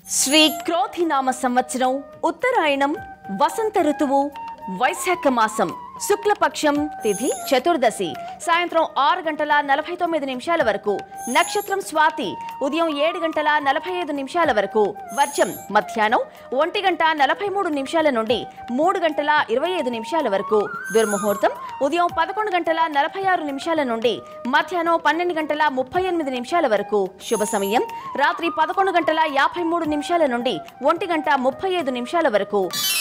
శ్రీ క్రోధినామ సంవత్సరం ఉత్తరాయణం వసంత ఋతువు వైశాఖ మాసం శుక్లపక్షం తిథి చతుర్దశి సాయంత్రం ఆరు గంటల నలభై తొమ్మిది నిమిషాల వరకు నక్షత్రం స్వాతి ఉదయం ఏడు గంటల నలభై ఐదు నిమిషాల వరకు వర్షం మధ్యాహ్నం ఒంటి గంట నలభై మూడు నిమిషాల నుండి మూడు గంటల ఇరవై ఐదు నిమిషాల వరకు దుర్ముహూర్తం ఉదయం పదకొండు గంటల నలభై ఆరు నిమిషాల నుండి మధ్యాహ్నం పన్నెండు గంటల ముప్పై ఎనిమిది నిమిషాల వరకు శుభ సమయం రాత్రి పదకొండు గంటల యాభై మూడు నిమిషాల నుండి ఒంటి గంట ముప్పై ఐదు నిమిషాల వరకు